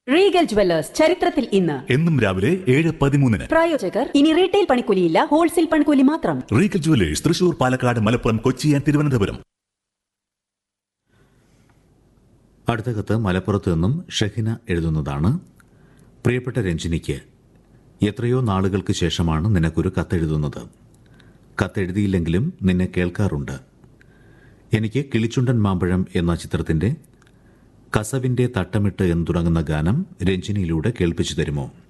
Regal jewellers ചരിത്രത്തിൽ ഇന്ന് എന്നും രാവിലെ ഏഴ് പതിമൂന്നിന് പ്രായോജകർ ഇനി റീറ്റെയിൽ പണിക്കൂലിയില്ല ഹോൾസെയിൽ പണിക്കൂലി മാത്രം Regal jewellers Thrissur Palakkad Malappuram Kochi and Thiruvananthapuram അടുത്ത കത്ത് മലപ്പുറത്ത് നിന്നും ഷഹിന എഴുതുന്നതാണ് പ്രിയപ്പെട്ട രഞ്ജിനിക്ക് എത്രയോ നാളുകൾക്ക് ശേഷമാണ് നിനക്കൊരു കത്തെഴുതുന്നത് കത്തെഴുതിയില്ലെങ്കിലും നിന്നെ കേൾക്കാറുണ്ട് എനിക്ക് കിളിച്ചുണ്ടൻ മാമ്പഴം എന്ന ചിത്രത്തിന്റെ കസവിന്റെ തട്ടമിട്ട് എന്ന് തുടങ്ങുന്ന ഗാനം രഞ്ജിനിയിലൂടെ കേൾപ്പിച്ചു തരുമോ